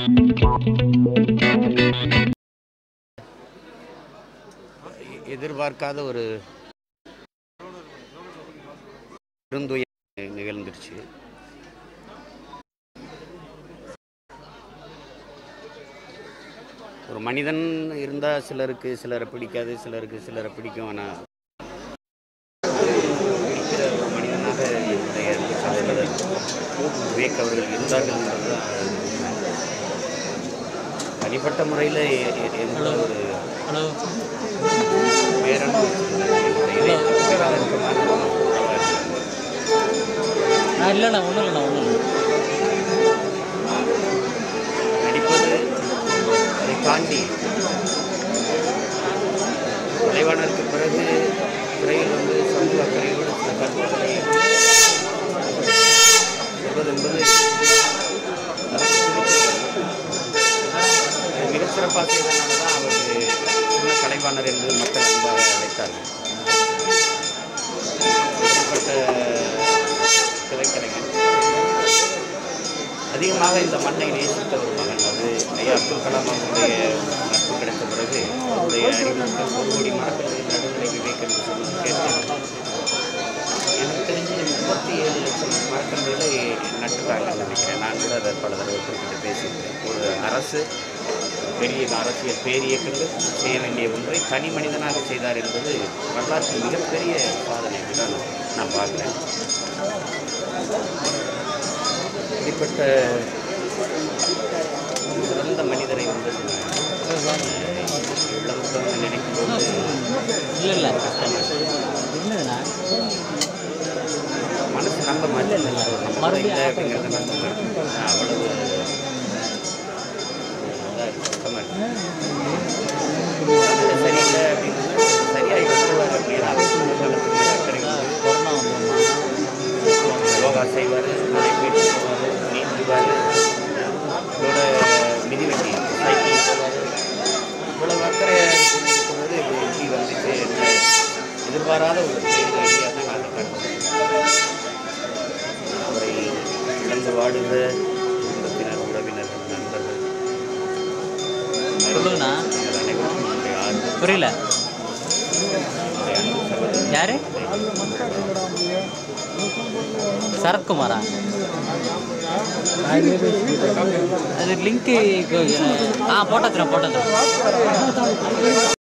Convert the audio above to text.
எ- எதிர்பார்க்காத ஒரு பெருந்துயர் நிகழ்ந்துருச்சு ஒரு மனிதன் இருந்தால் சிலருக்கு சிலரை பிடிக்காது சிலருக்கு சிலரை பிடிக்கும் ஆனால் இருக்கிற ஒரு மனிதனாக என்னுடைய அன்பு சகோதரர் விவேக் அவர்கள் இருந்தார்கள் என்பதுதான் உண்மை. தனிப்பட்ட முறையில் எந்த ஒரு ஹலோ பேரன்பு என்னுடைய இதயத்துக்கு இருக்க மாதிரி ஒரு உறவா இருந்தது. ஆ இல்லைண்ணா ஒன்றும் இல்லைண்ணா ஒன்றும் இல்லை நடிப்பது அதை தாண்டி கலைவாணருக்கு பிறகு துறையில் வந்து சமூக அக்கறையோடு சில கருத்துக்களை சொல்வது என்பது அது மிக சிறப்பாக செய்தனால தான் அவருக்கு சின்ன கலைவாணர் என்று மக்கள் அன்பாக அழைத்தார்கள் அப்படிப்பட்ட திரைக்கலைஞர் அதிகமாக இந்த மண்ணை நேசித்த ஒரு மகன் அது ஐயா அப்துல் கலாம் அவருடைய நட்பு கிடைத்த பிறகு அவருடைய அறிவுறுத்தல் ஒரு கோடி மரக்கல்களின் நடுநிலை விவேக் என்று சொல்லி கேட்டேன் எனக்கு தெரிஞ்சு முப்பத்தி ஏழு லட்சம் மரக்கன்றுகளை நட்டுட்டாங்கன்னு நினைக்கிறேன் நான் கூட அதை பல தடவை குறிப்பிட்டு பேசியிருக்கேன் ஒரு அரசு பெரிய அரசியல் பேரியக்கங்கள் செய்ய வேண்டிய ஒன்றை தனி மனிதனாக செய்தார் என்பது வரலாற்றில் மிகப்பெரிய சாதனை தான் நான் பார்க்குறேன் இப்படிப்பட்ட சிறந்த மனிதரை வந்து இழந்தவங்க நினைக்கும் போது இல்லை இல்லை இல்லைண்ணா மனசு நம்ப மாதிரி இல்லை நம்ம கூட இல்லை அப்படிங்கிறத நம்ப மாட்டேன். அவ்வளவு இதா இருக்கு, கஷ்டமா இருக்கு. அது சரியில்லை அப்படிங்கிறது சரியாகி வந்துருவார் அப்படின்னா காலத்துக்கு மேல அக்கறை உண்டு. கொரோனா வந்துடும்மா யோகா செய்வார் நடைபயிற்சி போவார் நீந்துவார் இதோட மிதிவண்டி சைக்கிள் போவார் இவ்வளவு அக்கறை இருக்கும்போது இப்படி எப்படி வந்துச்சு என்ன எதிர்பாராத ஒரு செய்தி ஐடியா தான் நான் அதை காட்டுறேன் அவரை இழந்து வாடுகிற குடும்பத்தினர் உறவினர்கள் நண்பர்கள் சொல்லுங்கண்ணா நாங்கள் அனைவரும் நம்முடைய ஆர்வம் புரியல நம்முடைய அன்பு சகோதரர் யாரு சரத்குமாரா அது லிங்க்கு ஆ போட்டாச்சுண்ணா போட்டாச்சுண்ணா